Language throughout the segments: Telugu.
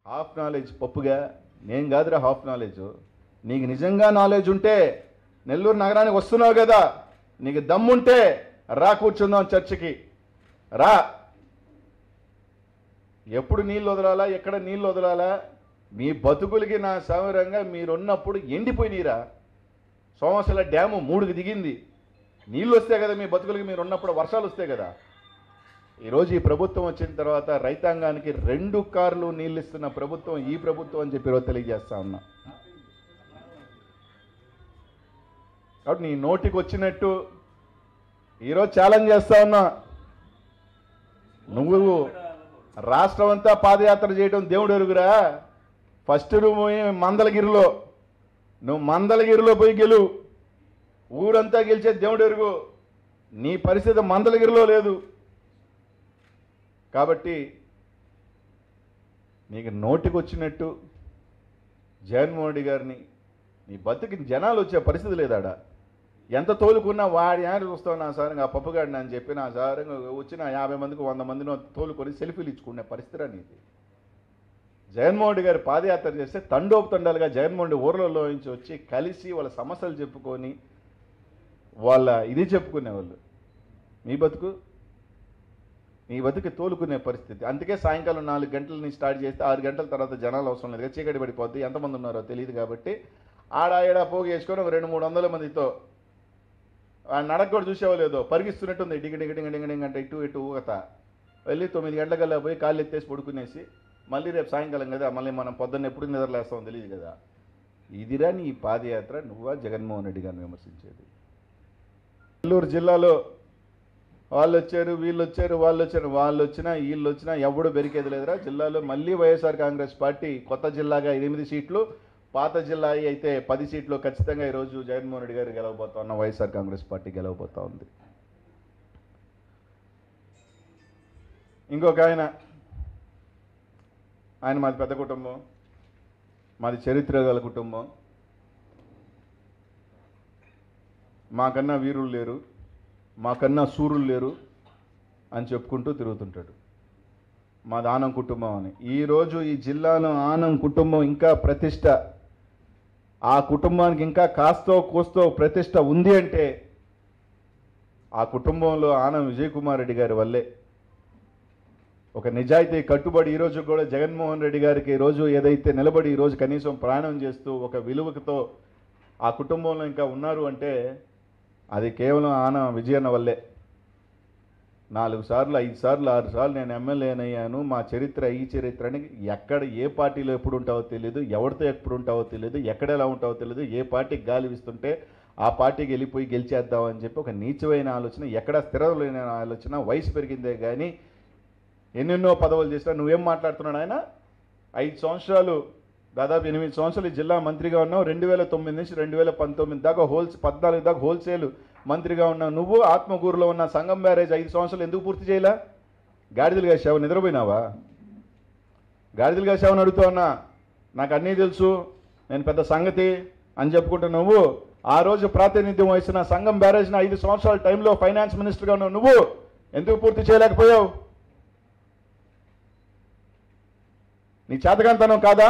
హాఫ్ నాలెడ్జ్ పప్పుగా నేను కాదురా హాఫ్ నాలెడ్జ్ నీకు నిజంగా నాలెడ్జ్ ఉంటే నెల్లూరు నగరానికి వస్తున్నావు కదా నీకు దమ్ముంటే రా కూర్చుందాం చర్చికి రా ఎప్పుడు నీళ్ళు వదలాలా ఎక్కడ నీళ్ళు వదలాలా మీ బతుకులకి నా సౌరంగా మీరున్నప్పుడు ఎండిపోయినీరా సోమశల డ్యాము మూడుకి దిగింది నీళ్ళు వస్తే కదా మీ బతుకులకి మీరు ఉన్నప్పుడు వర్షాలు వస్తాయి కదా ఈరోజు ఈ ప్రభుత్వం వచ్చిన తర్వాత రైతాంగానికి రెండు కార్లు నీళ్ళు ఇస్తున్న ప్రభుత్వం ఈ ప్రభుత్వం అని చెప్పి ఈరోజు తెలియజేస్తా ఉన్నా కాబట్టి నీ నోటికి వచ్చినట్టు ఈరోజు ఛాలెంజ్ చేస్తా ఉన్నా నువ్వు రాష్ట్రం అంతా పాదయాత్ర చేయడం దేవుడు ఎరుగురా ఫస్ట్ నువ్వు పోయి మందలగిరిలో నువ్వు మందలగిరిలో పోయి గెలువు ఊరంతా గెలిచే దేవుడు ఎరుగు నీ పరిస్థితి మందలగిరిలో లేదు కాబట్టి నీకు నోటికి వచ్చినట్టు జగన్మోహన్ రెడ్డి గారిని నీ బతుకి జనాలు వచ్చే పరిస్థితి లేదాడ ఎంత తోలుకున్నా వాడి ఆయన చూస్తావు నా సార్ ఆ పప్పుగాడిని అని చెప్పి నా సార్ వచ్చిన యాభై మందికి వంద మందిని తోలుకొని సెల్ఫీలు ఇచ్చుకునే పరిస్థితి అనేది జగన్మోహన్ రెడ్డి గారు పాదయాత్ర చేస్తే తండోపు తండాలుగా జగన్మోహన్ రెడ్డి ఊర్లలో నుంచి వచ్చి కలిసి వాళ్ళ సమస్యలు చెప్పుకొని వాళ్ళ ఇది చెప్పుకునేవాళ్ళు మీ బతుకు నీ బతుకు తోలుకునే పరిస్థితి అందుకే సాయంకాలం నాలుగు గంటల నుంచి స్టార్ట్ చేస్తే ఆరు గంటల తర్వాత జనాలు అవసరం లేదు చీకటి పడిపోద్ది ఎంతమంది ఉన్నారో తెలియదు కాబట్టి ఆడ ఈడ పోగు వేసుకొని ఒక రెండు మూడు వందల మందితో ఆ నడక కూడా చూసేవాళ్ళేదో పరిగిస్తున్నట్టుంది డింగ డింగ డింగ డింగ డింగ అంటే ఇటు ఇటు ఊగత వెళ్ళి తొమ్మిది గంటలకల్లా పోయి కాళ్ళు ఎత్తేసి పడుకునేసి మళ్ళీ రేపు సాయంకాలం కదా మళ్ళీ మనం పొద్దున్న ఎప్పుడు నిద్రలేస్తామో తెలియదు కదా ఇదిరా నీ పాదయాత్ర నువ్వా జగన్మోహన్ రెడ్డి గారిని విమర్శించేది నెల్లూరు జిల్లాలో వాళ్ళు వచ్చారు వీళ్ళు వచ్చారు వాళ్ళు వచ్చారు వాళ్ళు వచ్చినా వీళ్ళు వచ్చినా ఎవడు బెరికేది లేదురా జిల్లాలో మళ్ళీ వైఎస్ఆర్ కాంగ్రెస్ పార్టీ కొత్త జిల్లాగా ఎనిమిది సీట్లు పాత జిల్లా అయితే పది సీట్లు ఖచ్చితంగా ఈరోజు జగన్మోహన్ రెడ్డి గారు గెలవబోతా ఉన్న వైఎస్ఆర్ కాంగ్రెస్ పార్టీ గెలవబోతా ఉంది ఇంకొక ఆయన ఆయన మాది పెద్ద కుటుంబం మాది చరిత్ర గల కుటుంబం మాకన్నా వీరులు లేరు మాకన్నా సూర్యులు లేరు అని చెప్పుకుంటూ తిరుగుతుంటాడు మాది ఆనం కుటుంబం అని ఈరోజు ఈ జిల్లాలో ఆనం కుటుంబం ఇంకా ప్రతిష్ట ఆ కుటుంబానికి ఇంకా కాస్తో కోస్తో ప్రతిష్ట ఉంది అంటే ఆ కుటుంబంలో ఆనం విజయ్ కుమార్ రెడ్డి గారి వల్లే ఒక నిజాయితీ కట్టుబడి ఈరోజు కూడా జగన్మోహన్ రెడ్డి గారికి ఈరోజు ఏదైతే నిలబడి ఈరోజు కనీసం ప్రయాణం చేస్తూ ఒక విలువతో ఆ కుటుంబంలో ఇంకా ఉన్నారు అంటే అది కేవలం ఆన విజయన్న వల్లే నాలుగు సార్లు ఐదు సార్లు ఆరు సార్లు నేను ఎమ్మెల్యేనయ్యాను మా చరిత్ర ఈ చరిత్రని ఎక్కడ ఏ పార్టీలో ఎప్పుడు ఉంటావో తెలియదు ఎవరితో ఎప్పుడు ఉంటావో తెలియదు ఎక్కడ ఎలా ఉంటావో తెలియదు ఏ పార్టీకి గాలి ఇస్తుంటే ఆ పార్టీకి వెళ్ళిపోయి గెలిచేద్దామని చెప్పి ఒక నీచమైన ఆలోచన ఎక్కడ స్థిరమైన ఆలోచన వయసు పెరిగిందే కానీ ఎన్నెన్నో పదవులు చేసినా నువ్వేం మాట్లాడుతున్నాడు ఆయన ఐదు సంవత్సరాలు దాదాపు ఎనిమిది సంవత్సరాలు ఈ జిల్లా మంత్రిగా ఉన్నావు రెండు వేల తొమ్మిది నుంచి రెండు వేల పంతొమ్మిది దాకా హోల్స్ పద్నాలుగు దాకా హోల్సేల్ మంత్రిగా ఉన్నావు నువ్వు ఆత్మకూరులో ఉన్న సంఘం బ్యారేజ్ ఐదు సంవత్సరాలు ఎందుకు పూర్తి చేయలే గాడిదలు కాసావు నిద్రపోయినావా గాడిదలు కాసావని అడుగుతా ఉన్నా నాకు అన్నీ తెలుసు నేను పెద్ద సంగతి అని చెప్పుకుంటూ నువ్వు ఆ రోజు ప్రాతినిధ్యం వహిస్తున్న సంఘం బ్యారేజ్ని ఐదు సంవత్సరాల టైంలో ఫైనాన్స్ మినిస్టర్గా ఉన్నావు నువ్వు ఎందుకు పూర్తి చేయలేకపోయావు నీ చేతకంతనం కాదా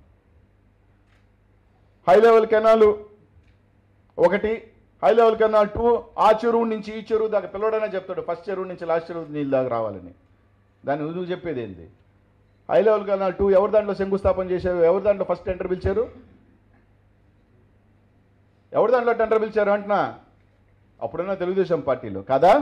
హై లెవెల్ కెనాలు ఒకటి హై లెవెల్ కెనాల్ టూ ఆ చెరువు నుంచి ఈ చెరువు దాకా పిల్లడనే చెప్తాడు ఫస్ట్ చెరువు నుంచి లాస్ట్ చెరువు నీళ్ళు దాకా రావాలని దాన్ని నువ్వు చెప్పేది ఏంది హై లెవెల్ కెనాల్ టూ ఎవరి దాంట్లో శంకుస్థాపన చేశారు ఎవరి దాంట్లో ఫస్ట్ టెండర్ పిలిచారు ఎవరి దాంట్లో టెండర్ పిలిచారు అంటున్నా అప్పుడున్న తెలుగుదేశం పార్టీలో కదా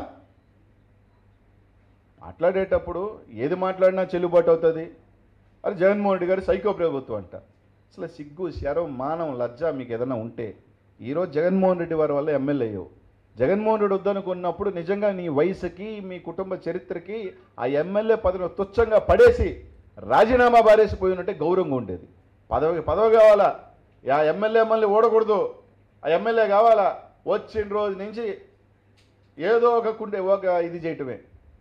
మాట్లాడేటప్పుడు ఏది మాట్లాడినా చెల్లుబాటు అవుతుంది అది జగన్మోహన్ రెడ్డి గారు సైకో ప్రభుత్వం అంట అసలు సిగ్గు శరం మానం లజ్జ మీకు ఏదైనా ఉంటే ఈరోజు జగన్మోహన్ రెడ్డి వారి వల్ల ఎమ్మెల్యే అయ్యావు జగన్మోహన్ రెడ్డి వద్దనుకున్నప్పుడు నిజంగా నీ వయసుకి మీ కుటుంబ చరిత్రకి ఆ ఎమ్మెల్యే పదవిని తుచ్చంగా పడేసి రాజీనామా బారేసిపోయి ఉంటే గౌరవంగా ఉండేది పదవి పదవి కావాలా ఆ ఎమ్మెల్యే మళ్ళీ ఓడకూడదు ఆ ఎమ్మెల్యే కావాలా వచ్చిన రోజు నుంచి ఏదో ఒక కుండే ఒక ఇది చేయటమే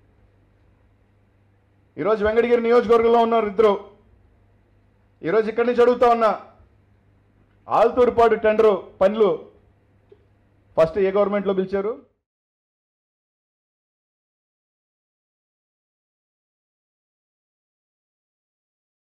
ఈరోజు వెంకటగిరి నియోజకవర్గంలో ఉన్నారు ఇద్దరు ఈరోజు ఇక్కడి నుంచి అడుగుతా ఉన్నా ఆల్తూరుపాడు టెండరు పనులు ఫస్ట్ ఏ గవర్నమెంట్లో పిలిచారు